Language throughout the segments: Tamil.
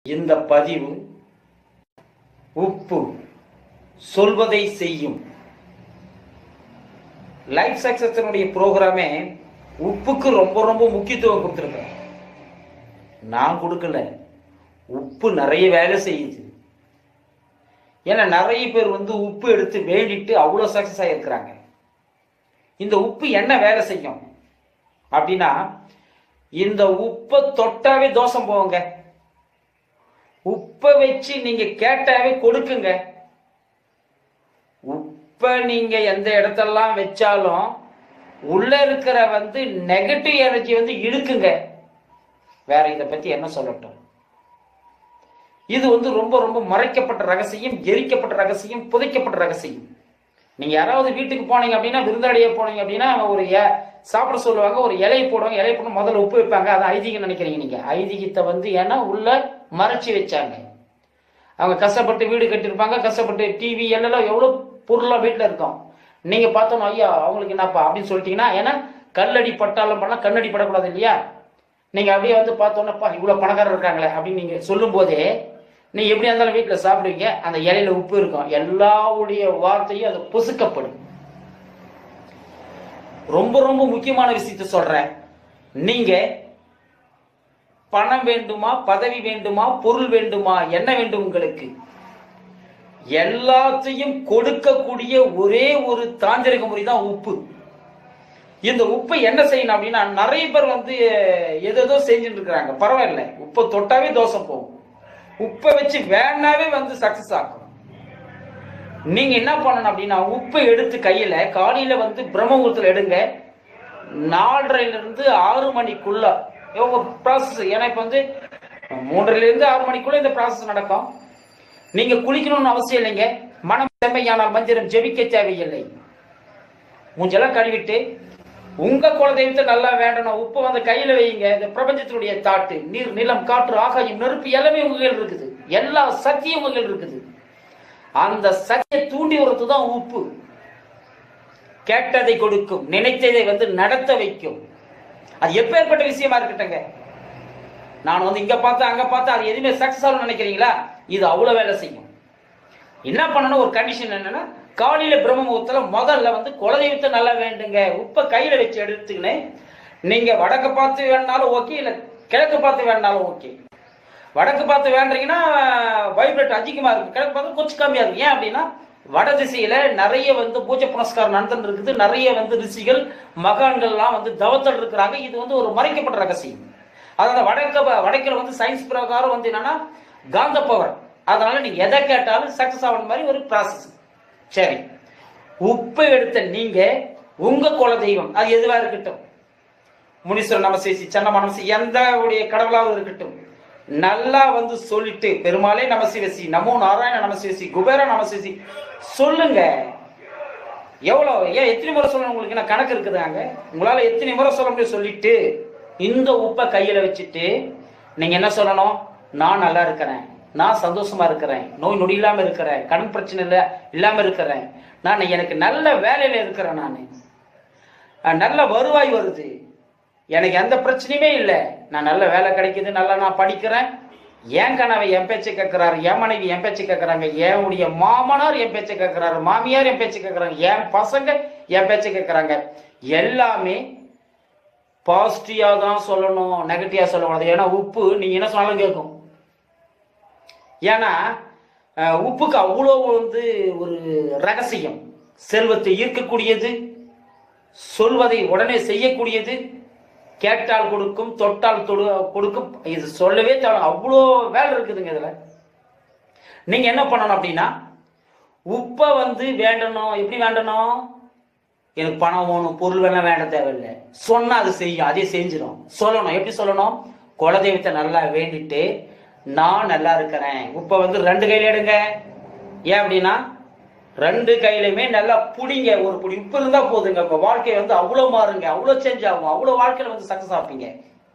இந்த பதிவு உப்பு சொல்வதை செய்யும் லைஃப் சக்சஸனுடைய ப்ரோக்ராமே உப்புக்கு ரொம்ப ரொம்ப முக்கியத்துவம் கொடுத்துருக்கேன் நான் கொடுக்கல உப்பு நிறைய வேலை செய்யுது ஏன்னா நிறைய பேர் வந்து உப்பு எடுத்து வேண்டிட்டு அவ்வளோ சக்ஸஸ் ஆகியிருக்கிறாங்க இந்த உப்பு என்ன வேலை செய்யும் அப்படின்னா இந்த உப்பை தொட்டாவே தோஷம் போவுங்க உப்பை வச்சு நீங்க கேட்டாவே கொடுக்குங்க உப்பை நீங்க எந்த இடத்தெல்லாம் வச்சாலும் உள்ள இருக்கிற வந்து நெகட்டிவ் எனர்ஜி வந்து இழுக்குங்க வேற இதை பத்தி என்ன சொல்லட்டும் இது வந்து ரொம்ப ரொம்ப மறைக்கப்பட்ட ரகசியம் எரிக்கப்பட்ட ரகசியம் புதைக்கப்பட்ட ரகசியம் நீங்க யாராவது வீட்டுக்கு போனீங்க அப்படின்னா விருந்தாளியே போனீங்க அப்படின்னா ஒரு எ- சாப்பிட சொல்லுவாங்க ஒரு இலையை போடுவாங்க இலையை போட்டு முதல்ல உப்பு வைப்பாங்க அது ஐதீகம் நினைக்கிறீங்க நீங்க ஐதீகத்தை வந்து ஏன்னா உள்ள மறைச்சி வச்சாங்க அவங்க கஷ்டப்பட்டு வீடு கட்டியிருப்பாங்க கஷ்டப்பட்டு டிவி எல்லாம் எவ்வளோ பொருளாக வீட்டில் இருக்கும் நீங்கள் பார்த்தோம் ஐயா அவங்களுக்கு என்னப்பா அப்படின்னு சொல்லிட்டீங்கன்னா ஏன்னா கல்லடி பட்டாலும் பண்ணால் கண்ணடி படக்கூடாது இல்லையா நீங்கள் அப்படியே வந்து பார்த்தோன்னப்பா இவ்வளோ பணக்காரர் இருக்காங்களே அப்படின்னு நீங்கள் சொல்லும்போதே நீங்கள் எப்படியா இருந்தாலும் வீட்டில் சாப்பிடுவீங்க அந்த இலையில உப்பு இருக்கும் எல்லாவுடைய வார்த்தையும் அது பொசுக்கப்படும் ரொம்ப ரொம்ப முக்கியமான விஷயத்த சொல்றேன் நீங்க பணம் வேண்டுமா பதவி வேண்டுமா பொருள் வேண்டுமா என்ன வேண்டும் உங்களுக்கு எல்லாத்தையும் கொடுக்கக்கூடிய ஒரே ஒரு தாந்திரிக முறை தான் உப்பு இந்த உப்பை என்ன செய்யணும் அப்படின்னா நிறைய பேர் வந்து எதோ செஞ்சுட்டு இருக்கிறாங்க பரவாயில்ல உப்பை தொட்டாவே தோசை போகும் உப்பை வச்சு வேணாவே வந்து சக்சஸ் ஆகும் நீங்க என்ன பண்ணணும் அப்படின்னா உப்பை எடுத்து கையில காலையில வந்து பிரம்மபுரத்துல எடுங்க நாலரைல இருந்து ஆறு மணிக்குள்ள இவங்க ப்ராசஸ் ஏன்னா இப்ப வந்து மூன்றரைல இருந்து ஆறு மணிக்குள்ள இந்த ப்ராசஸ் நடக்கும் நீங்க குளிக்கணும்னு அவசியம் இல்லைங்க மனம் செம்மையானால் மந்திரம் ஜெபிக்க தேவையில்லை மூஞ்செல்லாம் கழுவிட்டு உங்க குலதெய்வத்தை நல்லா வேண்டணும் உப்பு வந்து கையில வைங்க இந்த பிரபஞ்சத்தினுடைய தாட்டு நீர் நிலம் காற்று ஆகாயம் நெருப்பு எல்லாமே உங்க கையில் இருக்குது எல்லா சக்தியும் உங்க கையில் இருக்குது அந்த சக்தியை தூண்டி வரது தான் உப்பு கேட்டதை கொடுக்கும் நினைத்ததை வந்து நடத்த வைக்கும் அது எப்பேற்பட்ட விஷயமா இருக்கட்டுங்க நான் வந்து இங்க பார்த்தா அங்க பார்த்தா அது எதுவுமே சக்சஸ் ஆகும் நினைக்கிறீங்களா இது அவ்வளவு வேலை செய்யும் என்ன பண்ணணும் ஒரு கண்டிஷன் என்னன்னா காலையில பிரம்ம முகூர்த்தத்துல முதல்ல வந்து குலதெய்வத்தை நல்லா வேண்டுங்க உப்பை கையில வச்சு எடுத்துக்கின்னு நீங்க வடக்க பார்த்து வேணாலும் ஓகே இல்ல கிழக்கு பார்த்து வேணாலும் ஓகே வடக்கு பார்த்து வேண்டீங்கன்னா வைப்ரேட் அதிகமா இருக்கு கிழக்கு பார்த்து கொஞ்சம் கம்மியா இருக்கு ஏன் அப்படின்னா வட திசையில நிறைய வந்து பூஜை புனஸ்காரம் நடந்துட்டு இருக்குது நிறைய வந்து ரிஷிகள் மகான்கள்லாம் வந்து தவத்தல் இருக்கிறாங்க இது வந்து ஒரு மறைக்கப்பட்ட ரகசியம் அதனால வடக்க வடக்கில் வந்து சயின்ஸ் பிரகாரம் வந்து என்னன்னா காந்த பவர் அதனால நீங்க எதை கேட்டாலும் சக்சஸ் ஆகணும் மாதிரி ஒரு ப்ராசஸ் சரி உப்பை எடுத்த நீங்க உங்க குல தெய்வம் அது எதுவா இருக்கட்டும் முனீஸ்வரன் நமசேசி சன்ன நமசி எந்த உடைய கடவுளாகவும் இருக்கட்டும் நல்லா வந்து சொல்லிட்டு பெருமாளே நமசிவசி நமோ நாராயண நமசிவசி குபேர நமசிவசி சொல்லுங்க எவ்வளோ ஏன் எத்தனை முறை சொல்லணும் உங்களுக்கு என்ன கணக்கு இருக்குதாங்க உங்களால எத்தனை முறை சொல்ல முடியும் சொல்லிட்டு இந்த உப்பை கையில வச்சுட்டு நீங்க என்ன சொல்லணும் நான் நல்லா இருக்கிறேன் நான் சந்தோஷமா இருக்கிறேன் நோய் நொடி இல்லாம இருக்கிறேன் கடன் பிரச்சனை இல்ல இல்லாம இருக்கிறேன் நான் எனக்கு நல்ல வேலையில இருக்கிறேன் நான் அஹ் நல்ல வருவாய் வருது எனக்கு எந்த பிரச்சனையுமே இல்லை நான் நல்ல வேலை கிடைக்குது நல்லா நான் படிக்கிறேன் என் கணவை என் பேச்சை கேட்கிறாரு என் மனைவி என் பேச்சை கேட்கறாங்க என் உடைய மாமனார் என் பேச்சை கேட்கறாரு மாமியார் என் பேச்சை கேட்கறாங்க என் பசங்க என் பேச்சை கேட்கறாங்க எல்லாமே பாசிட்டிவா தான் சொல்லணும் நெகட்டிவா சொல்லக்கூடாது ஏன்னா உப்பு நீங்க என்ன சொன்னாலும் கேட்கும் ஏன்னா அஹ், உப்புக்கு அவ்வளோ வந்து ஒரு ரகசியம் செல்வத்தை ஈர்க்கக்கூடியது சொல்வதை உடனே செய்யக்கூடியது கேட்டால் கொடுக்கும் தொட்டால் தொடு கொடுக்கும் இது சொல்லவே தேவை அவ்வளோ வேலை இருக்குதுங்க இதுல நீங்க என்ன பண்ணணும் அப்படின்னா உப்பை வந்து வேண்டணும் எப்படி வேண்டணும் எனக்கு பணம் வேணும் பொருள் வேணாம் வேண்ட தேவையில்லை சொன்னா அது செய்யும் அதே செஞ்சிடும் சொல்லணும் எப்படி சொல்லணும் குலதெய்வத்தை நல்லா வேண்டிட்டு நான் நல்லா இருக்கிறேன் உப்பை வந்து ரெண்டு கையில எடுங்க ஏன் அப்படின்னா ரெண்டு கையிலுமே நல்லா புடிங்க ஒரு புடி உப்பு இருந்தா போதுங்க உங்க வாழ்க்கை வந்து அவ்வளவு மாறுங்க அவ்வளவு சேஞ்ச் ஆகும் அவ்வளவு வாழ்க்கையில வந்து சக்சஸ் ஆப்பீங்க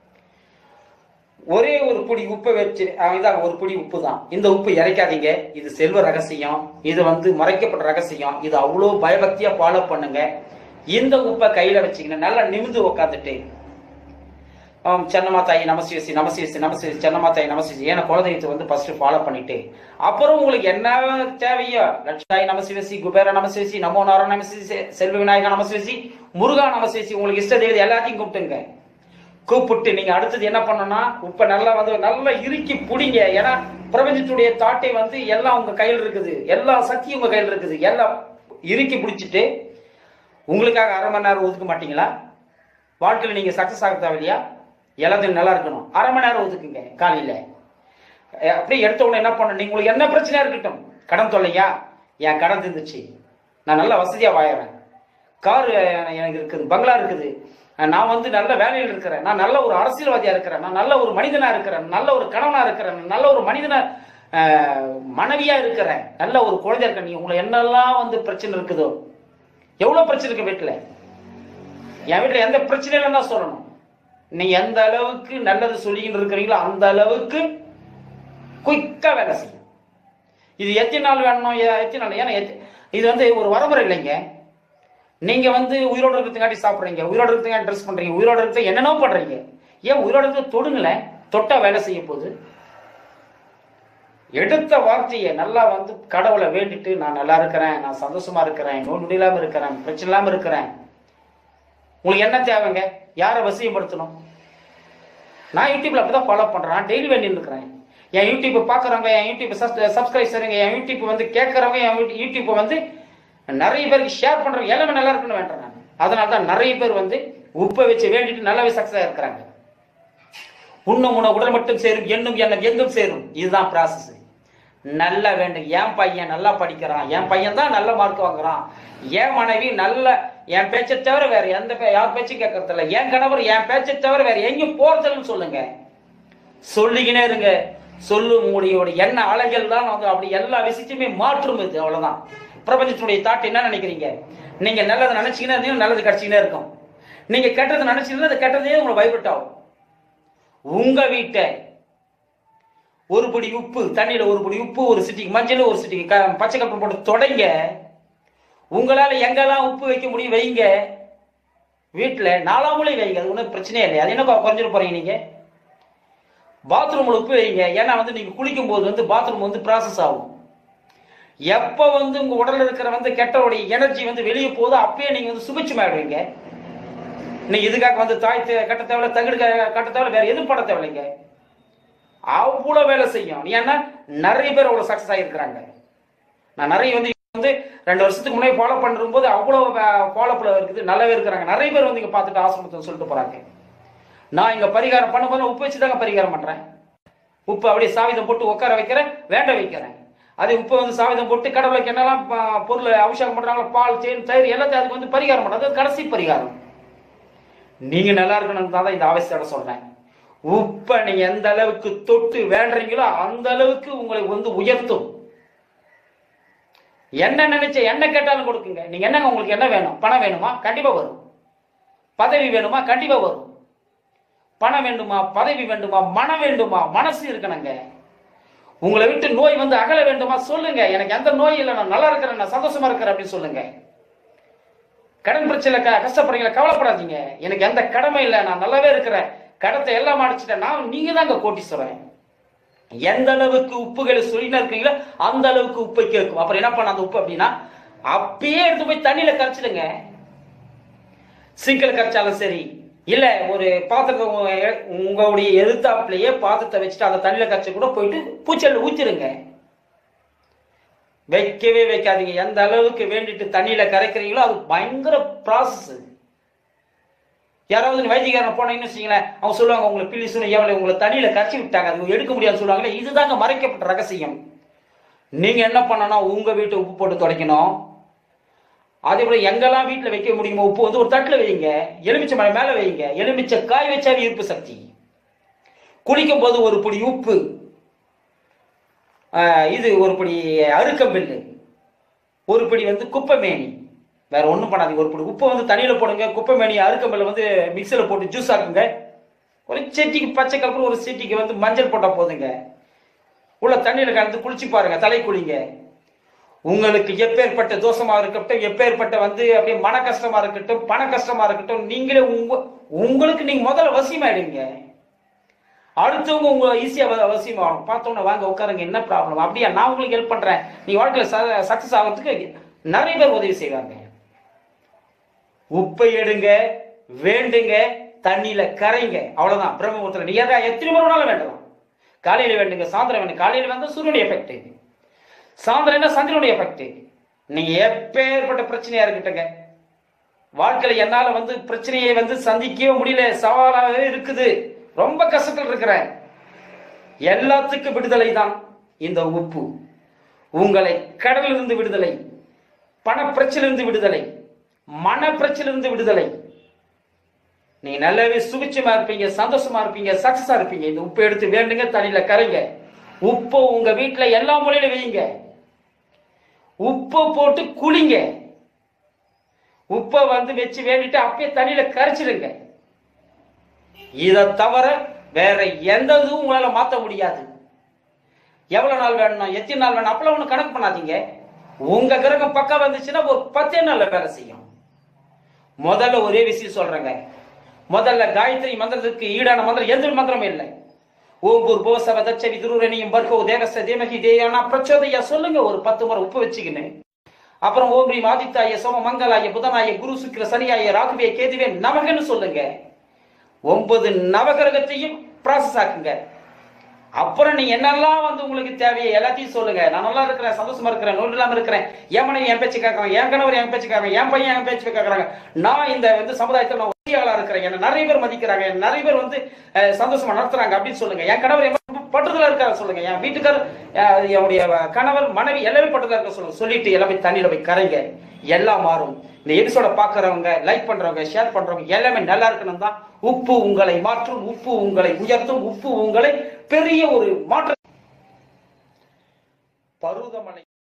ஒரே ஒரு புடி உப்பை வச்சு அஹ் இதான் ஒரு புடி உப்பு தான் இந்த உப்பு இறைக்காதீங்க இது செல்வ ரகசியம் இது வந்து மறைக்கப்பட்ட ரகசியம் இது அவ்வளோ பயபக்தியா ஃபாலோ பண்ணுங்க இந்த உப்பை கையில வச்சுக்கின்னு நல்லா நிமிந்து உக்காந்துட்டு ஆம், சென்னம்மா தாய் நமசிவசி நமசிவசி நமசிவசி சென்னம்மா தாய் நமசிவசி ஏன்னா குலதெய்வத்தை வந்து ஃபர்ஸ்ட் ஃபாலோ பண்ணிட்டு அப்புறம் உங்களுக்கு என்ன தேவையோ லட்சாய் நமசிவசி குபேர நமசிவசி நமோ நாராயண நமசிவசி செல்வ விநாயகா நமசிவசி முருகா நமசிவசி உங்களுக்கு இஷ்ட தெய்வம் எல்லாத்தையும் கூப்பிட்டுங்க கூப்பிட்டு நீங்க அடுத்தது என்ன பண்ணணும்னா இப்ப நல்லா வந்து நல்லா இறுக்கி புடிங்க ஏன்னா பிரபஞ்சத்துடைய தாட்டை வந்து எல்லாம் உங்க கையில் இருக்குது எல்லா சக்தியும் உங்க கையில் இருக்குது எல்லாம் இறுக்கி பிடிச்சிட்டு உங்களுக்காக அரை மணி நேரம் ஒதுக்க மாட்டீங்களா வாழ்க்கையில் நீங்க சக்சஸ் ஆக தேவையில்லையா எல்லாத்தையும் நல்லா இருக்கணும் அரை மணி நேரம் ஒதுக்குங்க காலையில அஹ் அப்படியே எடுத்த உடனே என்ன பண்ணணும் நீங்க உங்களுக்கு என்ன பிரச்சனையா இருக்கட்டும் கடன் தொல்லையா என் கடன் தந்துச்சு நான் நல்ல வசதியா வாழறேன் கார் எனக்கு இருக்குது பங்களா இருக்குது அஹ் நான் வந்து நல்ல வேலையில் இருக்கிறேன் நான் நல்ல ஒரு அரசியல்வாதியா இருக்கிறேன் நான் நல்ல ஒரு மனிதனா இருக்கிறேன் நல்ல ஒரு கணவனா இருக்கிறேன் நல்ல ஒரு மனிதனா அஹ், மனைவியா இருக்கிறேன் நல்ல ஒரு குழந்தை இருக்க நீ உங்களை என்னெல்லாம் வந்து பிரச்சனை இருக்குதோ எவ்வளவு பிரச்சனை இருக்கு வீட்டுல என் வீட்டுல எந்த பிரச்சனையும் இல்லைன்னு தான் சொல்லணும் நீ எந்த அளவுக்கு நல்லது சொல்லிக்கிட்டு இருக்கிறீங்களோ அந்த அளவுக்கு குயிக்கா வேலை செய்யும் இது எத்தனை நாள் வேணும் எ- எத்தனை நாள் ஏன்னா எத்த- இது வந்து ஒரு வரமுறை இல்லைங்க நீங்க வந்து உயிரோடு இருக்கிறதுக்காட்டி சாப்பிடுறீங்க உயிரோடு இருக்கிறதுக்காட்டி ட்ரெஸ் பண்றீங்க உயிரோடு இருக்கிறது என்னென்னோ பண்றீங்க ஏன் உயிரோடு இருக்கிறது தொடுங்களேன் தொட்டா வேலை செய்ய போகுது எடுத்த வார்த்தையை நல்லா வந்து கடவுளை வேண்டிட்டு நான் நல்லா இருக்கிறேன் நான் சந்தோஷமா இருக்கிறேன் நோய் நொடி இல்லாம இருக்கிறேன் பிரச்சனை இல்லாம இருக்கிறேன் உங்களுக்கு என்ன தேவைங்க யாரை வசியப்படுத்தணும் நான் யூடியூப்ல அப்படிதான் ஃபாலோ பண்றேன் நான் டெய்லி வேண்டி இருக்கிறேன் என் யூடியூப் பாக்குறவங்க என் யூடியூப் சப்ஸ்கிரைப் செய்றவங்க என் யூடியூப் வந்து கேட்கறவங்க என் யூடியூப் வந்து நிறைய பேருக்கு ஷேர் பண்றவங்க எல்லாமே நல்லா இருக்குன்னு வேண்டேன் நான் அதனால தான் நிறைய பேர் வந்து உப்பை வச்சு வேண்டிட்டு நல்லாவே சக்சஸ் இருக்கிறாங்க உண்ணும் உணவு உடல் மட்டும் சேரும் எண்ணும் எண்ணம் எங்கும் சேரும் இதுதான் ப்ராசஸ் நல்லா வேண்டும் என் பையன் நல்லா படிக்கிறான் என் பையன் தான் நல்ல மார்க் வாங்குறான் என் மனைவி நல்ல என் பேச்சை தவிர வேற எந்த பே- யார் பேச்சும் கேட்கறது இல்ல என் கணவர் என் பேச்சை தவிர வேற எங்கேயும் போறதில்லைன்னு சொல்லுங்க சொல்லிக்கினே இருங்க சொல்லு உங்களுடைய எண்ண அலைகள் தான் வந்து அப்படி எல்லா விஷயத்தையுமே மாற்றும் இது அவ்வளவுதான் பிரபஞ்சத்தினுடைய தாட் என்ன நினைக்கிறீங்க நீங்க நல்லதை நினைச்சீங்கன்னா இருந்தீங்கன்னா நல்லது கிடைச்சிக்கினே இருக்கும் நீங்க கெட்டது நினைச்சீங்கன்னா அது கெட்டதே உங்களை வைப்ரேட் ஆகும் உங்க வீட்டை ஒரு படி உப்பு தண்ணியில ஒரு படி உப்பு ஒரு சிட்டிக்கு மஞ்சள் ஒரு சிட்டிக்கு க- பச்சை கப்பல் போட்டு தொடங்க உங்களால எங்கெல்லாம் உப்பு வைக்க முடியும் வைங்க வீட்டுல நாலாமூலை வைங்க அது ஒன்றும் பிரச்சனையே இல்லை அது என்ன கொ- குறைஞ்சிட்டு போறீங்க நீங்க பாத்ரூம்ல உப்பு வைங்க ஏன்னா வந்து நீங்க குளிக்கும் போது வந்து பாத்ரூம் வந்து ப்ராசஸ் ஆகும் எப்ப வந்து உங்க உடல்ல இருக்கிற வந்து கெட்டவுடைய எனர்ஜி வந்து வெளியே போகுதோ அப்பயே நீங்க வந்து சுபிச்சுமாயிடுவீங்க நீங்க இதுக்காக வந்து தாய் தே- கட்ட தேவையில்ல தகுடு க- கட்ட தேவையில்ல வேற எதுவும் பண்ண தேவையில்லைங்க அவ்வளவு வேலை செய்யும் ஏன்னா நிறைய பேர் அவ்வளவு சக்சஸ் ஆகியிருக்கிறாங்க நான் நிறைய வந்து வந்து ரெண்டு வருஷத்துக்கு முன்னாடி ஃபாலோ பண்ணும் போது அவ்வளவு ஃபாலோப்ல இருக்குது நல்லாவே இருக்கிறாங்க நிறைய பேர் வந்து இங்க பார்த்துட்டு ஆசிரமத்தை சொல்லிட்டு போறாங்க நான் இங்க பரிகாரம் பண்ணும்போது உப்பு வச்சு தாங்க பரிகாரம் பண்றேன் உப்பு அப்படியே சாவிதம் போட்டு உட்கார வைக்கிறேன் வேண்ட வைக்கிறேன் அதே உப்பு வந்து சாவிதம் போட்டு கடவுளுக்கு என்னெல்லாம் ப- பொருள் அபிஷேகம் பண்றாங்களோ பால் தேன் தயிர் எல்லாத்தையும் அதுக்கு வந்து பரிகாரம் பண்றது அது கடைசி பரிகாரம் நீங்க நல்லா இருக்கணும் தான் இந்த ஆவேசத்தோட சொல்றேன் உப்பை நீங்க எந்த அளவுக்கு தொட்டு வேண்டுறீங்களோ அந்த அளவுக்கு உங்களை வந்து உயர்த்தும் என்ன நினைச்ச என்ன கேட்டாலும் கொடுக்குங்க நீங்க என்னங்க உங்களுக்கு என்ன வேணும் பணம் வேணுமா கண்டிப்பா வரும் பதவி வேணுமா கண்டிப்பா வரும் பணம் வேண்டுமா பதவி வேண்டுமா மனம் வேண்டுமா மனசு இருக்கணுங்க உங்களை விட்டு நோய் வந்து அகல வேண்டுமா சொல்லுங்க எனக்கு எந்த நோய் இல்லை நான் நல்லா இருக்கிறேன் நான் சந்தோஷமா இருக்கிறேன் அப்படின்னு சொல்லுங்க கடன் பிரச்சனை க- கஷ்டப்படுறீங்களா கவலைப்படாதீங்க எனக்கு எந்த கடமை இல்லை நான் நல்லாவே இருக்கிறேன் கடத்தை எல்லாம் அடிச்சிட்டேன் நான் நீங்க தாங்க கோட்டீஸ்வரன் எந்த அளவுக்கு உப்புகளை சொல்லினா இருக்கீங்களோ அந்த அளவுக்கு உப்பை கேட்கும் அப்புறம் என்ன பண்ண அந்த உப்பு அப்படின்னா அப்பயே எடுத்து போய் தண்ணியில கரைச்சிடுங்க சிங்கிள் கரைச்சாலும் சரி இல்ல ஒரு பாத்திரத்தை உங்க- உங்களுடைய எதிர்த்தாப்புலயே பாத்திரத்தை வச்சுட்டு அந்த தண்ணியில கரைச்சி கூட போயிட்டு பூச்செல்ல ஊத்திருங்க வைக்கவே வைக்காதீங்க எந்த அளவுக்கு வேண்டிட்டு தண்ணியில கரைக்கிறீங்களோ அது பயங்கர ப்ராசஸ் யாராவது வைத்தியக்காரன் போனீங்கன்னு வச்சுங்களேன் அவங்க சொல்லுவாங்க உங்களை பிலிசுன்னு எவ்வளவு உங்களை தண்ணியில கரைச்சி விட்டாங்க அது எடுக்க முடியாதுன்னு சொல்லுவாங்களே இதுதாங்க மறைக்கப்பட்ட ரகசியம் நீங்க என்ன பண்ணணும் உங்க வீட்டை உப்பு போட்டு துடைக்கணும் அதே போல எங்கெல்லாம் வீட்டுல வைக்க முடியுமோ உப்பு வந்து ஒரு தட்டுல வைங்க எலுமிச்சை மலை மேல வைங்க எலுமிச்சை காய் வச்சாவே ஈர்ப்பு சக்தி குளிக்கும் போது ஒரு பிடி உப்பு ஆஹ், இது ஒரு பிடி அருக்கம்பில்லு ஒரு பிடி வந்து குப்பைமேனி வேற ஒண்ணும் பண்ணாதீங்க ஒரு பிடி உப்பை வந்து தண்ணியில போடுங்க குப்பைமேனி அருக்கம்பில்ல வந்து மிக்சியில போட்டு ஜூஸ் ஆக்குங்க ஒரு செட்டிக்கு பச்சை கலப்பு ஒரு செட்டிக்கு வந்து மஞ்சள் போட்டா போதுங்க உள்ள தண்ணியில கலந்து குளிச்சு பாருங்க தலை குளிங்க உங்களுக்கு எப்பேற்பட்ட தோஷமா இருக்கட்டும் எப்பேற்பட்ட வந்து அப்படியே மன கஷ்டமா இருக்கட்டும் பண கஷ்டமா இருக்கட்டும் நீங்களே உங்க உங்களுக்கு நீங்க முதல்ல வசியமாயிடுங்க அடுத்தவங்க உங்க ஈஸியா அவசியமாகும் பார்த்தோன்னே வாங்க உட்காருங்க என்ன ப்ராப்ளம் அப்படியா நான் உங்களுக்கு ஹெல்ப் பண்றேன் நீ வாழ்க்கையில சக்சஸ் ஆகிறதுக்கு நிறைய பேர் உதவி செய்வாங்க உப்பை எடுங்க வேண்டுங்க தண்ணியில கரைங்க அவ்வளவுதான் பிரம்மபுத்திரன் நீ எதா எத்தனை முறை வேணாலும் வேண்டலாம் காலையில வேண்டுங்க சாயந்தரம் வேண்டுங்க காலையில வந்து சூரியனுடைய எஃபெக்ட் சாயந்தரம் என்ன சந்திரனுடைய எஃபெக்ட் நீங்க எப்பேற்பட்ட பிரச்சனையா இருக்கட்டுங்க வாழ்க்கையில என்னால வந்து பிரச்சனையை வந்து சந்திக்கவே முடியல சவாலாகவே இருக்குது ரொம்ப கஷ்டத்தில் இருக்கிறேன் எல்லாத்துக்கும் விடுதலை தான் இந்த உப்பு உங்களை கடலிலிருந்து விடுதலை பண பிரச்சனையிலிருந்து விடுதலை மன பிரச்சனையிலிருந்து விடுதலை நீங்க நல்லாவே சுபிச்சமா இருப்பீங்க சந்தோஷமா இருப்பீங்க சக்சஸா இருப்பீங்க இந்த உப்பை எடுத்து வேண்டுங்க தண்ணியில கரைங்க உப்பை உங்க வீட்டுல எல்லா மூலையில வையுங்க உப்பை போட்டு குளிங்க உப்பை வந்து வச்சு வேண்டிட்டு அப்படியே தண்ணியில கரைச்சிடுங்க இதை தவிர வேற எந்த இதுவும் உங்களால மாத்த முடியாது எவ்வளவு நாள் வேணும் எத்தனை நாள் வேணும் அப்பெல்லாம் ஒண்ணு கணக்கு பண்ணாதீங்க உங்க கிரகம் பக்கம் வந்துச்சுன்னா ஒரு பத்தே நாள்ல வேலை செய்யும் முதல்ல ஒரே விஷயம் சொல்றேங்க முதல்ல காயத்ரி மந்திரத்துக்கு ஈடான மந்திரம் எந்த மந்திரமும் இல்லை ஓம் பூர் போசவ தச்ச விதுரனியும் பர்கோ தேகச தேமகி தேயானா பிரச்சோதையா சொல்லுங்க ஒரு பத்து முறை உப்பு வச்சுக்கின்னு அப்புறம் ஓம் ரீம் ஆதித்தாய சோம மங்களாய புதனாய குரு சுக்கிர சனியாய ராகுவே கேதுவே நமகன்னு சொல்லுங்க ஒன்பது நவகிரகத்தையும் ப்ராசஸ் ஆக்குங்க அப்புறம் நீங்க என்னெல்லாம் வந்து உங்களுக்கு தேவையோ எல்லாத்தையும் சொல்லுங்க நான் நல்லா இருக்கிறேன் சந்தோஷமா இருக்கிறேன் நோய் இல்லாம இருக்கிறேன் என் மனைவி என் பேச்சு கேட்கறாங்க என் கணவர் என் பேச்சு கேட்கறாங்க என் பையன் என் பேச்சு கேட்கறாங்க நான் இந்த வந்து சமுதாயத்தில் நான் உதவியாளா இருக்கிறேன் என்ன நிறைய பேர் மதிக்கிறாங்க என்ன நிறைய பேர் வந்து அஹ், சந்தோஷமா நடத்துறாங்க அப்படின்னு சொல்லுங்க என் கணவர் என் பட்டுதலா இருக்காரு சொல்லுங்க என் வீட்டுக்காரர் அஹ், என்னுடைய கணவர் மனைவி எல்லாமே பட்டுதலா இருக்க சொல்லுங்க சொல்லிட்டு எல்லாமே தண்ணியில போய் கரைங்க எல்லாம் மாறும் இந்த எபிசோட பாக்குறவங்க லைக் பண்றவங்க ஷேர் பண்றவங்க எல்லாமே நல்லா இருக்கணும் தான் உப்பு உங்களை மாற்றும் உப்பு உங்களை உயர்த்தும் உப்பு உங்களை பெரிய ஒரு மாற்ற பருவதமலை